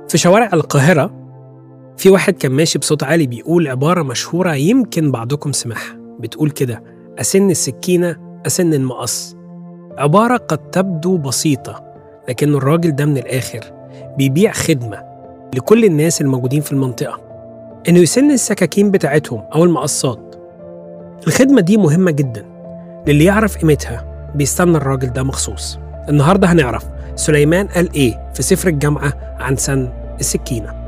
في شوارع القاهرة في واحد كان ماشي بصوت عالي بيقول عبارة مشهورة يمكن بعضكم سمعها بتقول كده أسن السكينة أسن المقص عبارة قد تبدو بسيطة لكن الراجل ده من الآخر بيبيع خدمة لكل الناس الموجودين في المنطقة إنه يسن السكاكين بتاعتهم أو المقصات الخدمة دي مهمة جدا للي يعرف قيمتها بيستنى الراجل ده مخصوص النهاردة هنعرف سليمان قال إيه في سفر الجامعة عن سن السكينة